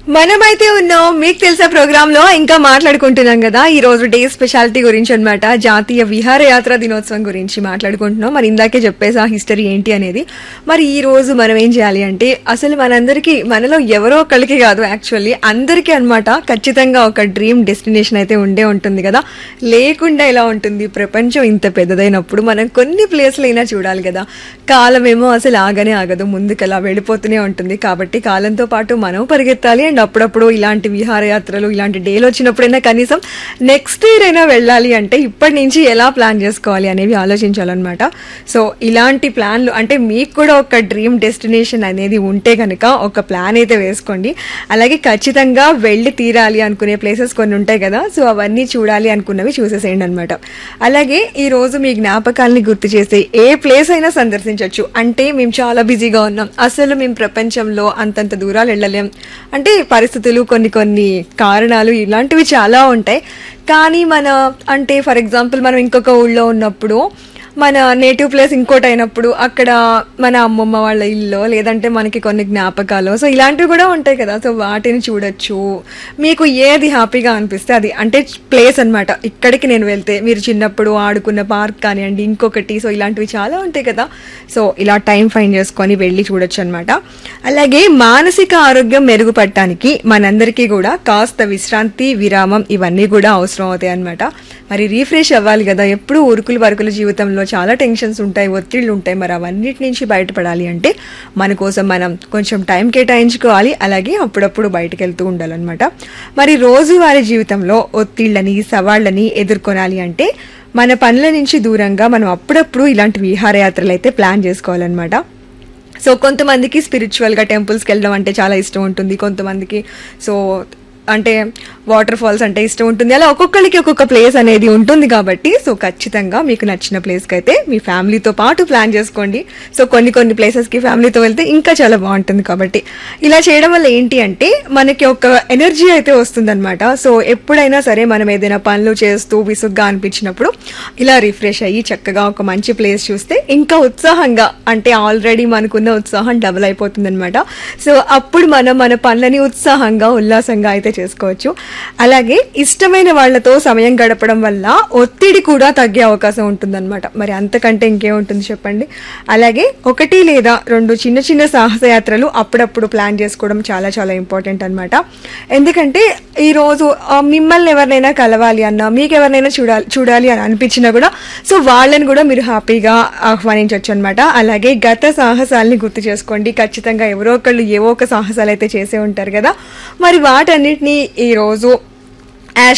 మనమైతే ఉన్నాం మీకు తెలుసా ప్రోగ్రామ్ లో ఇంకా మాట్లాడుకుంటున్నాం కదా ఈ రోజు డే స్పెషాలిటీ గురించి అన్నమాట జాతీయ విహారయాత్ర దినోత్సవం గురించి మాట్లాడుకుంటున్నాం మరి ఇందాకే చెప్పేసా హిస్టరీ ఏంటి అనేది మరి ఈ రోజు మనం ఏం చేయాలి అంటే అసలు మనందరికీ మనలో ఎవరో ఒకళ్ళకి కాదు యాక్చువల్లీ అందరికీ అన్నమాట ఖచ్చితంగా ఒక డ్రీమ్ డెస్టినేషన్ అయితే ఉండే ఉంటుంది కదా లేకుండా ఎలా ఉంటుంది ప్రపంచం ఇంత పెద్దదైనప్పుడు మనం కొన్ని ప్లేస్లు అయినా చూడాలి కదా కాలమేమో అసలు ఆగనే ఆగదు ముందుకలా వెళ్ళిపోతూనే ఉంటుంది కాబట్టి కాలంతో పాటు మనం పరిగెత్తాలి అండ్ అప్పుడప్పుడు ఇలాంటి విహారయాత్రలు ఇలాంటి డేలు వచ్చినప్పుడైనా కనీసం నెక్స్ట్ ఇయర్ అయినా వెళ్ళాలి అంటే ఇప్పటి నుంచి ఎలా ప్లాన్ చేసుకోవాలి అనేవి ఆలోచించాలన్నమాట సో ఇలాంటి ప్లాన్లు అంటే మీకు కూడా ఒక డ్రీమ్ డెస్టినేషన్ అనేది ఉంటే కనుక ఒక ప్లాన్ అయితే వేసుకోండి అలాగే ఖచ్చితంగా వెళ్ళి తీరాలి అనుకునే ప్లేసెస్ కొన్ని ఉంటాయి కదా సో అవన్నీ చూడాలి అనుకున్నవి చూసేసేయండి అనమాట అలాగే ఈ రోజు మీ జ్ఞాపకాలని గుర్తు చేసే ఏ ప్లేస్ అయినా సందర్శించవచ్చు అంటే మేము చాలా బిజీగా ఉన్నాం అసలు మేము ప్రపంచంలో అంతంత దూరాలు వెళ్ళలేం అంటే పరిస్థితులు కొన్ని కొన్ని కారణాలు ఇలాంటివి చాలా ఉంటాయి కానీ మన అంటే ఫర్ ఎగ్జాంపుల్ మనం ఇంకొక ఊళ్ళో ఉన్నప్పుడు మన నేటివ్ ప్లేస్ ఇంకోటి అయినప్పుడు అక్కడ మన అమ్మమ్మ వాళ్ళ ఇల్లు లేదంటే మనకి కొన్ని జ్ఞాపకాలు సో ఇలాంటివి కూడా ఉంటాయి కదా సో వాటిని చూడొచ్చు మీకు ఏది హ్యాపీగా అనిపిస్తే అది అంటే ప్లేస్ అన్నమాట ఇక్కడికి నేను వెళ్తే మీరు చిన్నప్పుడు ఆడుకున్న పార్క్ కానివ్వండి ఇంకొకటి సో ఇలాంటివి చాలా ఉంటాయి కదా సో ఇలా టైం ఫైన్ చేసుకొని వెళ్ళి చూడొచ్చు అనమాట అలాగే మానసిక ఆరోగ్యం మెరుగుపడటానికి మనందరికీ కూడా కాస్త విశ్రాంతి విరామం ఇవన్నీ కూడా అవసరం అవుతాయి అనమాట మరి రీఫ్రెష్ అవ్వాలి కదా ఎప్పుడు ఉరుకులు పరుకుల జీవితంలో చాలా టెన్షన్స్ ఉంటాయి ఒత్తిళ్ళు ఉంటాయి మరి అవన్నిటి నుంచి బయటపడాలి అంటే మన కోసం మనం కొంచెం టైం కేటాయించుకోవాలి అలాగే అప్పుడప్పుడు బయటకు వెళ్తూ ఉండాలన్నమాట మరి రోజువారీ జీవితంలో ఒత్తిళ్ళని సవాళ్ళని ఎదుర్కొనాలి అంటే మన పనుల నుంచి దూరంగా మనం అప్పుడప్పుడు ఇలాంటి విహారయాత్రలు అయితే ప్లాన్ చేసుకోవాలన్నమాట సో కొంతమందికి స్పిరిచువల్గా టెంపుల్స్కి వెళ్ళడం అంటే చాలా ఇష్టం ఉంటుంది కొంతమందికి సో అంటే వాటర్ ఫాల్స్ అంటే ఇష్టం ఉంటుంది అలా ఒక్కొక్కరికి ఒక్కొక్క ప్లేస్ అనేది ఉంటుంది కాబట్టి సో ఖచ్చితంగా మీకు నచ్చిన ప్లేస్కి అయితే మీ ఫ్యామిలీతో పాటు ప్లాన్ చేసుకోండి సో కొన్ని కొన్ని ప్లేసెస్కి ఫ్యామిలీతో వెళ్తే ఇంకా చాలా బాగుంటుంది కాబట్టి ఇలా చేయడం వల్ల ఏంటి అంటే మనకి ఒక ఎనర్జీ అయితే వస్తుందన్నమాట సో ఎప్పుడైనా సరే మనం ఏదైనా పనులు చేస్తూ విసుగ్గా అనిపించినప్పుడు ఇలా రిఫ్రెష్ అయ్యి చక్కగా ఒక మంచి ప్లేస్ చూస్తే ఇంకా ఉత్సాహంగా అంటే ఆల్రెడీ మనకున్న ఉత్సాహం డబుల్ అయిపోతుంది అనమాట సో అప్పుడు మనం మన పనులని ఉత్సాహంగా ఉల్లాసంగా అయితే చేసుకోవచ్చు అలాగే ఇష్టమైన వాళ్ళతో సమయం గడపడం వల్ల ఒత్తిడి కూడా తగ్గే అవకాశం ఉంటుందన్నమాట మరి అంతకంటే ఇంకేముంటుంది చెప్పండి అలాగే ఒకటి లేదా రెండు చిన్న చిన్న సాహసయాత్రలు అప్పుడప్పుడు ప్లాన్ చేసుకోవడం చాలా చాలా ఇంపార్టెంట్ అనమాట ఎందుకంటే ఈరోజు ఆ, మిమ్మల్ని ఎవరినైనా కలవాలి అన్నా మీకు ఎవరినైనా చూడాలి చూడాలి అని అనిపించినా కూడా సో వాళ్ళని కూడా మీరు హ్యాపీగా ఆహ్వానించవచ్చు అనమాట అలాగే గత సాహసాలని గుర్తు చేసుకోండి ఖచ్చితంగా ఎవరో ఒకళ్ళు ఏవో ఒక సాహసాలు అయితే చేసే ఉంటారు కదా మరి వాటన్నిటిని ఈ రోజు